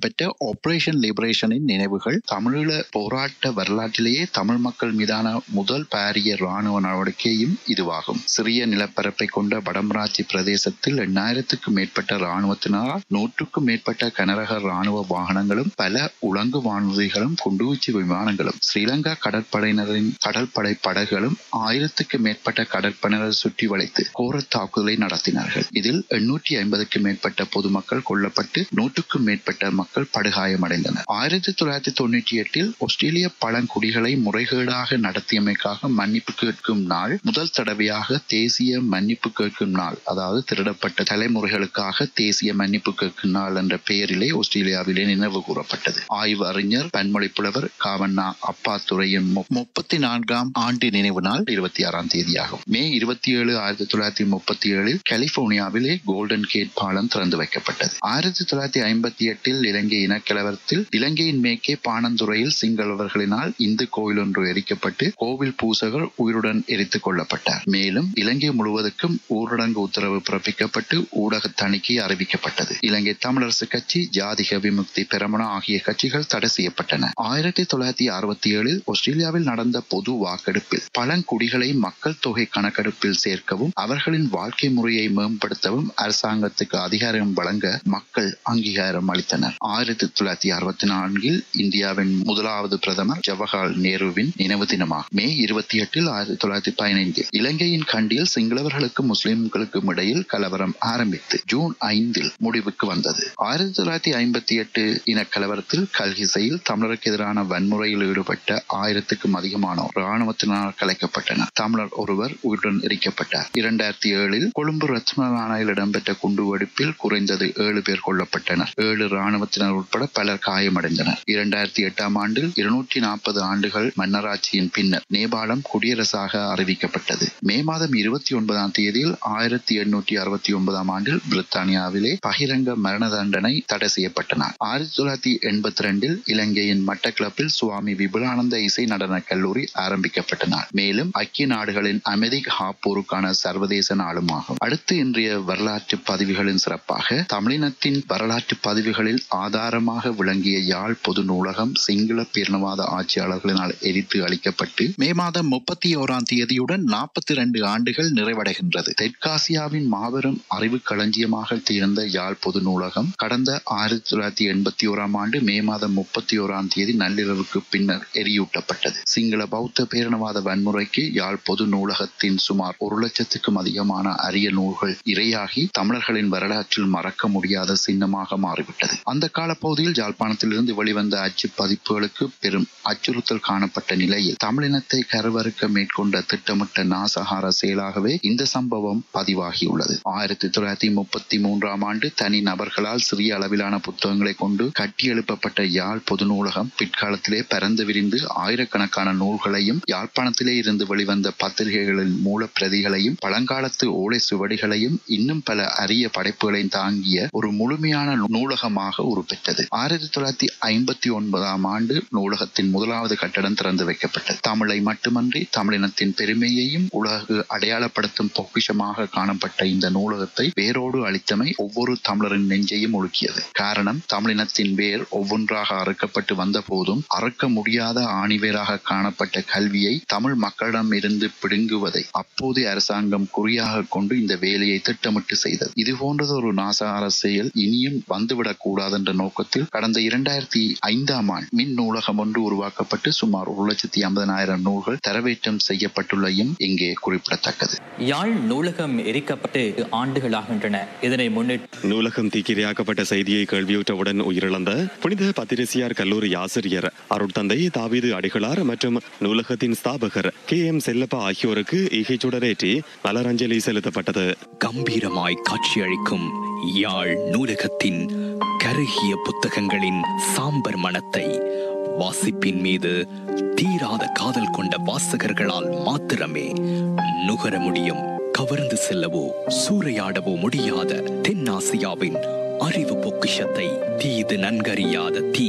இடம்பெற்ற ஆபரேஷன் லிபரேஷனின் நினைவுகள் தமிழீழ போராட்ட வரலாற்றிலேயே தமிழ் மக்கள் மீதான முதல் பாரிய ராணுவ நடவடிக்கையும் இதுவாகும் சிறிய நிலப்பரப்பை கொண்ட வடமராட்சி பிரதேசத்தில் எண்ணாயிரத்துக்கும் மேற்பட்ட ராணுவத்தினரால் நூற்றுக்கும் மேற்பட்ட கனரக ராணுவ வாகனங்களும் பல உலங்கு வானூர்திகளும் குண்டுவீச்சு விமானங்களும் ஸ்ரீலங்கா கடற்படையினரின் கடற்படை படகுகளும் ஆயிரத்துக்கு மேற்பட்ட கடற்படையினர் சுற்றி வளைத்து கோர தாக்குதலை நடத்தினார்கள் இதில் எண்ணூற்றி ஐம்பதுக்கு மேற்பட்ட பொதுமக்கள் கொல்லப்பட்டு நூற்றுக்கும் மேற்பட்ட மக்கள் படுகாயமடைந்தனர் ஆயிரத்தி தொள்ளாயிரத்தி தொண்ணூற்றி எட்டில் ஆஸ்திரேலிய பழங்குடிகளை முறைகேடாக நடத்தியமைக்காக மன்னிப்பு கேட்கும் நாள் முதல் தடவையாக தேசிய மன்னிப்பு கேட்கும் நாள் அதாவது திருடப்பட்ட தலைமுறைகளுக்காக தேசிய மன்னிப்பு கேட்கும் நாள் என்ற பெயரிலே ஆஸ்திரேலியாவிலே நினைவு கூறப்பட்டது ஆய்வு அறிஞர் பன்மொழி புலவர் காவண்ணா அப்பாத்துறையின் முப்பத்தி நான்காம் ஆண்டு நினைவு நாள் இருபத்தி ஆறாம் தேதியாகும் மே இருபத்தி ஏழு ஆயிரத்தி தொள்ளாயிரத்தி முப்பத்தி ஏழில் கலிபோர்னியாவிலே கோல்டன் கேட் பாலம் திறந்து வைக்கப்பட்டது ஆயிரத்தி தொள்ளாயிரத்தி ஐம்பத்தி எட்டில் இலங்கை இனக்கலவரத்தில் இலங்கையின் மேற்கே பாணந்துறையில் சிங்களவர்களினால் இந்து கோயில் ஒன்று எரிக்கப்பட்டு கோவில் பூசகர் உயிருடன் எரித்துக் கொள்ளப்பட்டார் மேலும் இலங்கை முழுவதற்கும் ஊரடங்கு உத்தரவு பிறப்பிக்கப்பட்டு ஊடக தணிக்கை அறிவிக்கப்பட்டது இலங்கை தமிழரசு கட்சி ஜாதிக விமுக்தி பெரமுன ஆகிய கட்சிகள் தடை செய்யப்பட்டன ஆயிரத்தி தொள்ளாயிரத்தி அறுபத்தி ஏழில் ஆஸ்திரேலியாவில் நடந்த பொது வாக்கெடுப்பில் பழங்குடிகளை மக்கள் தொகை கணக்கெடுப்பில் சேர்க்கவும் அவர்களின் வாழ்க்கை முறையை மேம்படுத்தவும் அரசாங்கத்துக்கு அதிகாரம் வழங்க மக்கள் அங்கீகாரம் அளித்தனர் ஆயிரத்தி தொள்ளாயிரத்தி அறுபத்தி நான்கில் இந்தியாவின் முதலாவது பிரதமர் ஜவஹர்லால் நேருவின் நினைவு தினமாகும் மே இருபத்தி எட்டில் ஆயிரத்தி தொள்ளாயிரத்தி பதினைந்தில் இலங்கையின் கண்டியில் சிங்களவர்களுக்கும் முஸ்லிம்களுக்கும் இடையில் கலவரம் ஆரம்பித்து ஜூன் ஐந்தில் முடிவுக்கு வந்தது ஆயிரத்தி தொள்ளாயிரத்தி ஐம்பத்தி எட்டு இன கலவரத்தில் கல்கிசையில் தமிழருக்கு எதிரான வன்முறையில் ஈடுபட்ட ஆயிரத்துக்கும் அதிகமானோர் இராணுவத்தினால் கலைக்கப்பட்டனர் தமிழர் ஒருவர் உயிருடன் எரிக்கப்பட்டார் இரண்டாயிரத்தி ஏழில் கொழும்பு ரத்மலானையில் இடம்பெற்ற குண்டுவெடிப்பில் குறைந்தது ஏழு பேர் கொல்லப்பட்டனர் ஏழு இராணுவத்தினர் உட்பட பலர் காயமடைந்தனர் இரண்டாயிரத்தி எட்டாம் ஆண்டில் இருநூற்றி நாற்பது ஆண்டுகள் மன்னராட்சியின் பின்னர் நேபாளம் குடியரசாக அறிவிக்கப்பட்டது மே மாதம் இருபத்தி ஒன்பதாம் தேதியில் ஆயிரத்தி எண்ணூற்றி அறுபத்தி ஒன்பதாம் ஆண்டில் பிரித்தானியாவிலே பகிரங்க மரண தண்டனை தடை செய்யப்பட்டன ஆயிரத்தி தொள்ளாயிரத்தி எண்பத்தி ரெண்டில் இலங்கையின் மட்டக்களப்பில் சுவாமி விபுலானந்த இசை நடன கல்லூரி ஆரம்பிக்கப்பட்டன மேலும் ஐக்கிய நாடுகளின் அமைதி காப்போருக்கான சர்வதேச நாளுமாகும் அடுத்து இன்றைய வரலாற்று பதிவுகளின் சிறப்பாக தமிழினத்தின் வரலாற்று பதிவுகளில் ஆதாரமாக விளங்கிய யாழ் பொது நூலகம் சிங்கள பேரினவாத ஆட்சியாளர்களினால் எரித்து அளிக்கப்பட்டு மே மாதம் முப்பத்தி ஓராம் தேதியுடன் நாற்பத்தி இரண்டு ஆண்டுகள் நிறைவடைகின்றது தெற்காசியாவின் மாபெரும் அறிவு களஞ்சியமாக திகழ்ந்த யாழ் பொது நூலகம் கடந்த ஆயிரத்தி தொள்ளாயிரத்தி எண்பத்தி ஓராம் ஆண்டு மே மாதம் முப்பத்தி ஓராம் தேதி நள்ளிரவுக்கு பின்னர் எரியூட்டப்பட்டது சிங்கள பௌத்த பேரினவாத வன்முறைக்கு யாழ் பொது நூலகத்தின் சுமார் ஒரு லட்சத்துக்கும் அதிகமான அரிய நூல்கள் இரையாகி தமிழர்களின் வரலாற்றில் மறக்க முடியாத சின்னமாக மாறிவிட்டது அந்த காலப்பகுதியில் யாழ்ப்பாணத்திலிருந்து வெளிவந்த அச்சு பதிப்புகளுக்கு பெரும் அச்சுறுத்தல் காணப்பட்ட நிலையில் தமிழினத்தை கருவறுக்க மேற்கொண்ட திட்டமிட்ட நாசகார செயலாகவே இந்த சம்பவம் பதிவாகியுள்ளது ஆயிரத்தி தொள்ளாயிரத்தி முப்பத்தி மூன்றாம் ஆண்டு தனி நபர்களால் சிறிய அளவிலான புத்தகங்களை கொண்டு கட்டியெழுப்பப்பட்ட யாழ் பொது நூலகம் பிற்காலத்திலே பரந்து விரிந்து ஆயிரக்கணக்கான நூல்களையும் யாழ்ப்பாணத்திலே இருந்து வெளிவந்த பத்திரிகைகளின் மூல பிரதிகளையும் பழங்காலத்து ஓலை சுவடிகளையும் இன்னும் பல அரிய படைப்புகளையும் தாங்கிய ஒரு முழுமையான நூலகமாக உருப்பெற்றது ஆயிரத்தி தொள்ளாயிரத்தி ஐம்பத்தி ஒன்பதாம் ஆண்டு நூலகத்தின் முதலாவது கட்டடம் திறந்து வைக்கப்பட்டது தமிழை மட்டுமன்றி தமிழினத்தின் பெருமையையும் உலகு அடையாளப்படுத்தும் பொக்கிஷமாக காணப்பட்ட இந்த நூலகத்தை வேரோடு அளித்தமை ஒவ்வொரு தமிழரின் நெஞ்சையும் ஒழுக்கியது காரணம் தமிழினத்தின் வேர் ஒவ்வொன்றாக அறுக்கப்பட்டு வந்த போதும் அறுக்க முடியாத ஆணிவேராக காணப்பட்ட கல்வியை தமிழ் மக்களிடம் இருந்து பிடுங்குவதை அப்போதைய அரசாங்கம் குறியாக கொண்டு இந்த வேலையை திட்டமிட்டு செய்தது இது போன்றது ஒரு நாசார செயல் இனியும் வந்துவிடக் கூடாது என்ற நோக்கத்தில் கடந்த இரண்டாயிரத்தி ஐந்தாம் ஆண்டு மின் நூலகம் ஒன்று உருவாக்கப்பட்டு சுமார் ஒரு லட்சத்தி ஐம்பதனாயிரம் நூல்கள் தரவேற்றம் செய்யப்பட்டுள்ளதையும் இங்கே குறிப்பிடத்தக்கது யாழ் நூலகம் எரிக்கப்பட்டு ஆண்டுகளாகின்றன இதனை முன்னிட்டு நூலகம் தீக்கிரையாக்கப்பட்ட செய்தியை கேள்வியுற்றவுடன் உயிரிழந்த புனித பத்திரிசியார் கல்லூரி ஆசிரியர் அருட்தந்தை தாவீது அடிகளார் மற்றும் நூலகத்தின் ஸ்தாபகர் கே எம் செல்லப்பா ஆகியோருக்கு ஈகைச்சுடரேற்றி மலரஞ்சலி செலுத்தப்பட்டது கம்பீரமாய் காட்சியளிக்கும் யாழ் நூலகத்தின் கருகிய புத்தகங்களின் சாம்பர் மனத்தை வாசிப்பின் மீது தீராத காதல் கொண்ட வாசகர்களால் மாத்திரமே நுகர முடியும் கவர்ந்து செல்லவோ சூறையாடவோ முடியாத தென்னாசியாவின் அறிவு பொக்கிஷத்தை தீது நன்கறியாத தீ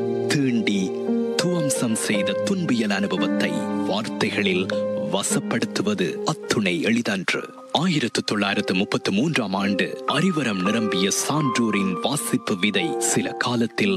தீண்டி துவம்சம் செய்த துன்பியல் அனுபவத்தை வார்த்தைகளில் வசப்படுத்துவது அத்துணை எளிதன்று ஆயிரத்து தொள்ளாயிரத்து முப்பத்து மூன்றாம் ஆண்டு அறிவரம் நிரம்பிய சான்றோரின் வாசிப்பு விதை சில காலத்தில்